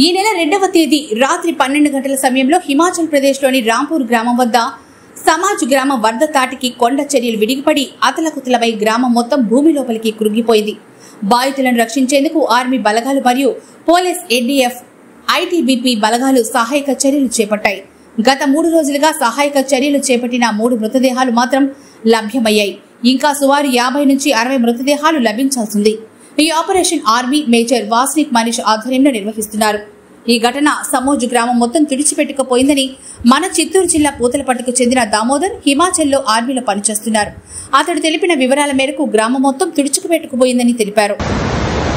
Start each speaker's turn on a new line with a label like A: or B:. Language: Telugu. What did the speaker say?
A: ఈ నెల రెండవ తేదీ రాత్రి పన్నెండు గంటల సమయంలో హిమాచల్ ప్రదేశ్లోని రాంపూర్ గ్రామం వద్ద సమాజ్ గ్రామ వరద తాటికి కొండ చర్యలు విడిగిపడి అతలకుతలమై గ్రామం మొత్తం భూమి లోపలికి కృంగిపోయింది బాధితులను రక్షించేందుకు ఆర్మీ బలగాలు మరియు పోలీస్ ఎన్డీఎఫ్ ఐటీబీపీ బలగాలు సహాయక చర్యలు చేపట్టాయి గత మూడు రోజులుగా సహాయక చర్యలు చేపట్టిన మూడు మృతదేహాలు మాత్రం లభ్యమయ్యాయి ఇంకా సుమారు యాభై నుంచి అరవై మృతదేహాలు లభించాల్సింది ఈ operation army major Wasnik Manish ఆధ్వర్యంలో నిర్వహిస్తున్నారు ఈ ఘటన సమోజు గ్రామం మొత్తం తుడిచిపెట్టుకుపోయిందని మన చిత్తూరు జిల్లా పూతలపట్టుకు చెందిన దామోదర్ హిమాచల్లో ఆర్మీలో పనిచేస్తున్నారు అతడు తెలిపిన వివరాల మేరకు గ్రామం మొత్తం తుడుచుకుపెట్టుకుపోయిందని తెలిపారు